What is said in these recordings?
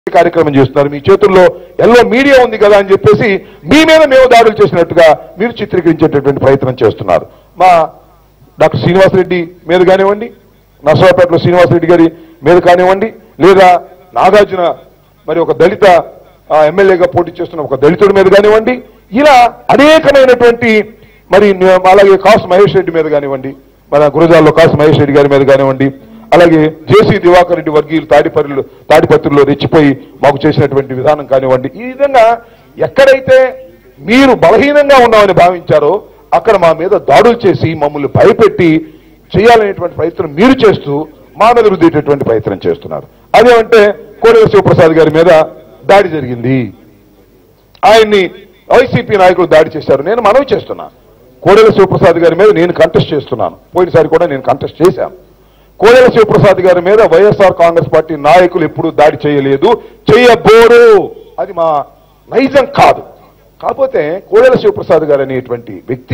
కార్యక్రమం చేస్తున్నారు మీ చేతుల్లో ఎల్లో మీడియా ఉంది కదా అని చెప్పేసి మీ మీద మేము దాడులు చేసినట్టుగా మీరు చిత్రీకరించేటటువంటి ప్రయత్నం చేస్తున్నారు మా డాక్టర్ శ్రీనివాసరెడ్డి మీద కానివ్వండి నర్సరావుపేటలో శ్రీనివాసరెడ్డి గారి మీద కానివ్వండి లేదా నాగార్జున మరి ఒక దళిత ఆ, ఎమ్మెల్యేగా పోటీ చేస్తున్న ఒక దళితుడి మీద కానివ్వండి ఇలా అనేకమైనటువంటి మరి న- అలాగే కాసు మహేష్ రెడ్డి మీద కానివ్వండి మన గురజాల్లో కాసు మహేష్ రెడ్డి గారి మీద కానివ్వండి అలాగే జేసీ దివాకర్ రెడ్డి వర్గీయులు తాడిపర్రులు తాడిపత్రుల్లో రెచ్చిపోయి మాకు చేసినటువంటి విధానం కానివ్వండి ఈ విధంగా ఎక్కడైతే మీరు బలహీనంగా ఉన్నామని భావించారో అక్కడ మా మీద దాడులు చేసి మమ్మల్ని భయపెట్టి చేయాలనేటువంటి ప్రయత్నం మీరు చేస్తూ మా మీద రుద్దేటటువంటి ప్రయత్నం చేస్తున్నారు అదేమంటే కోడెల శివప్రసాద్ గారి మీద దాడి జరిగింది ఆయన్ని వైసీపీ నాయకులు దాడి చేశారు నేను మనవి చేస్తున్నా కోడెల శివప్రసాద్ గారి మీద నేను కంటెస్ట్ చేస్తున్నాను పోయినసారి కూడా నేను కంటెస్ట్ చేశాను కోడెల శివప్రసాద్ గారి మీద వైఎస్ఆర్ కాంగ్రెస్ పార్టీ నాయకులు ఎప్పుడూ దాడి చేయలేదు చేయబోరు అది మా నైజం కాదు కాకపోతే కోడెల శివప్రసాద్ గారు అనేటువంటి వ్యక్తి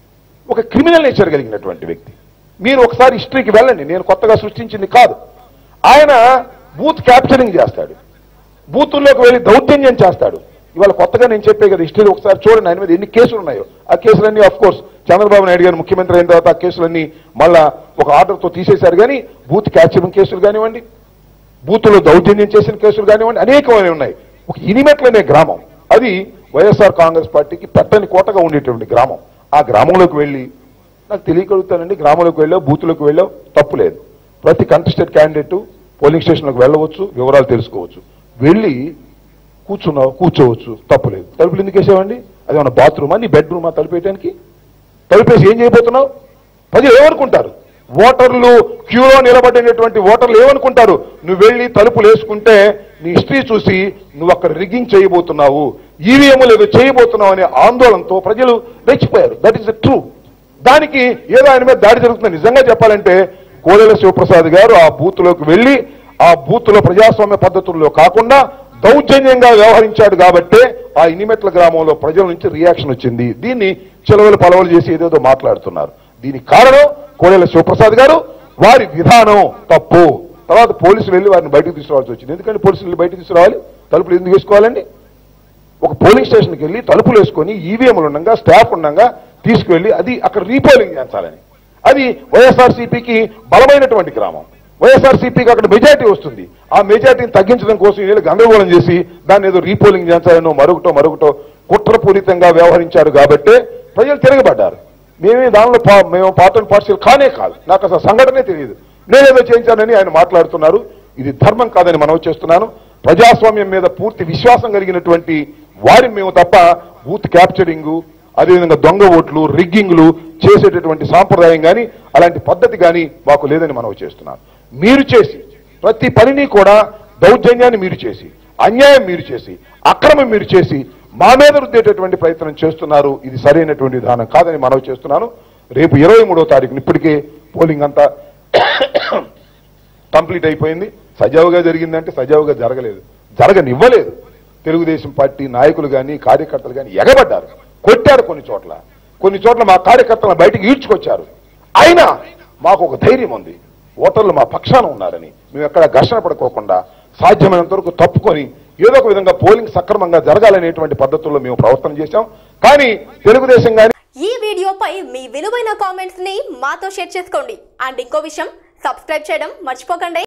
ఒక క్రిమినల్ నేచర్ కలిగినటువంటి వ్యక్తి మీరు ఒకసారి హిస్టరీకి వెళ్ళండి నేను కొత్తగా సృష్టించింది కాదు ఆయన బూత్ క్యాప్చరింగ్ చేస్తాడు బూతుల్లోకి వెళ్ళి దౌర్జన్యం చేస్తాడు ఇవాళ కొత్తగా నేను చెప్పే కదా హిస్టరీ ఒకసారి చూడండి ఆయన మీద ఎన్ని కేసులు ఉన్నాయో ఆ కేసులన్నీ ఆఫ్ కోర్స్ చంద్రబాబు నాయుడు గారు ముఖ్యమంత్రి అయిన తర్వాత ఆ కేసులన్నీ మళ్ళా ఒక ఆర్డర్తో తీసేశారు కానీ బూత్ క్యాప్చరింగ్ కేసులు కానివ్వండి బూతులో దౌర్జన్యం చేసిన కేసులు కానివ్వండి అనేకమైన ఉన్నాయి ఒక ఇనిమెట్ల అనే గ్రామం అది వైఎస్ఆర్ కాంగ్రెస్ పార్టీకి పెట్టని కోటగా ఉండేటువంటి గ్రామం ఆ గ్రామంలోకి వెళ్ళి నాకు తెలియగలుగుతానండి గ్రామంలోకి వెళ్ళావు బూత్లోకి వెళ్ళావు తప్పు లేదు ప్రతి కంటెస్టెడ్ క్యాండిడేట్ పోలింగ్ స్టేషన్లోకి వెళ్ళవచ్చు వివరాలు తెలుసుకోవచ్చు వెళ్ళి కూర్చున్నావు కూర్చోవచ్చు తప్పు లేదు తలుపులు ఎందుకు వేసావండి అది మన బాత్రూమా నీ బెడ్రూమా తలుపేయడానికి తలుపేసి ఏం చేయబోతున్నావు ప్రజలు ఏమనుకుంటారు ఓటర్లు క్యూలో నిలబడినటువంటి ఓటర్లు ఏమనుకుంటారు నువ్వు వెళ్ళి తలుపులు వేసుకుంటే నీ హిస్టరీ చూసి నువ్వు అక్కడ రిగ్గింగ్ చేయబోతున్నావు ఈవీఎంలు ఏదో చేయబోతున్నావు అనే ఆందోళనతో ప్రజలు రెచ్చిపోయారు దట్ ఈస్ ద ట్రూ దానికి ఏదో ఆయన మీద దాడి జరుగుతుంది నిజంగా చెప్పాలంటే కోడెల శివప్రసాద్ గారు ఆ బూత్లోకి వెళ్ళి ఆ బూత్లో ప్రజాస్వామ్య పద్ధతుల్లో కాకుండా దౌర్జన్యంగా వ్యవహరించాడు కాబట్టే ఆ ఇనిమెట్ల గ్రామంలో ప్రజల నుంచి రియాక్షన్ వచ్చింది దీన్ని చెలవలు పలవలు చేసి ఏదేదో మాట్లాడుతున్నారు దీనికి కారణం కోడెల శివప్రసాద్ గారు వారి విధానం తప్పు తర్వాత పోలీసులు వెళ్ళి వారిని బయటకు తీసుకురావాల్సి వచ్చింది ఎందుకంటే పోలీసులు వెళ్ళి బయటకు తీసుకురావాలి తలుపులు ఎందుకు వేసుకోవాలండి ఒక పోలింగ్ స్టేషన్కి వెళ్ళి తలుపులు వేసుకొని ఈవీఎంలు ఉండగా స్టాఫ్ ఉండగా తీసుకువెళ్ళి అది అక్కడ రీపోలింగ్ చేయించాలని అది వైఎస్ఆర్సీపీకి బలమైనటువంటి గ్రామం వైఎస్ఆర్సీపీకి అక్కడ మెజారిటీ వస్తుంది ఆ మెజారిటీని తగ్గించడం కోసం వీళ్ళు గందరగోళం చేసి దాన్ని ఏదో రీపోలింగ్ చేయించాలనో మరొకటో మరొకటో కుట్రపూరితంగా వ్యవహరించారు కాబట్టే ప్రజలు తిరగబడ్డారు మేమే దానిలో పా- మేము పాత్ర పార్టీలు కానే కాదు నాకు అసలు సంఘటనే తెలియదు నేనేదో చేయించానని ఆయన మాట్లాడుతున్నారు ఇది ధర్మం కాదని మనం చేస్తున్నాను ప్రజాస్వామ్యం మీద పూర్తి విశ్వాసం కలిగినటువంటి వారి మేము తప్ప బూత్ క్యాప్చరింగ్ అదేవిధంగా దొంగ ఓట్లు రిగ్గింగ్లు చేసేటటువంటి సాంప్రదాయం కానీ అలాంటి పద్ధతి కానీ మాకు లేదని మనం చేస్తున్నాను మీరు చేసి ప్రతి పనిని కూడా దౌర్జన్యాన్ని మీరు చేసి అన్యాయం మీరు చేసి అక్రమం మీరు చేసి మా మీద రుద్దేటటువంటి ప్రయత్నం చేస్తున్నారు ఇది సరైనటువంటి విధానం కాదని మనవి చేస్తున్నాను రేపు ఇరవై మూడో తారీఖున ఇప్పటికే పోలింగ్ అంతా కంప్లీట్ అయిపోయింది సజావుగా జరిగిందంటే సజావుగా జరగలేదు జరగనివ్వలేదు తెలుగుదేశం పార్టీ నాయకులు కానీ కార్యకర్తలు కానీ ఎగబడ్డారు కొట్టారు కొన్ని చోట్ల కొన్ని చోట్ల మా కార్యకర్తలను బయటికి ఈడ్చుకొచ్చారు అయినా మాకు ఒక ధైర్యం ఉంది ఓటర్లు మా పక్షాన ఉన్నారని మేము ఎక్కడ ఘర్షణ పడుకోకుండా సాధ్యమైనంత వరకు తప్పుకొని ఏదో ఒక విధంగా పోలింగ్ సక్రమంగా జరగాలనేటువంటి పద్ధతుల్లో మేము ప్రవర్తన చేశాం కానీ తెలుగుదేశం కానీ ఈ వీడియోపై మీ విలువైన కామెంట్స్ ని మాతో షేర్ చేసుకోండి అండ్ ఇంకో విషయం సబ్స్క్రైబ్ చేయడం మర్చిపోకండి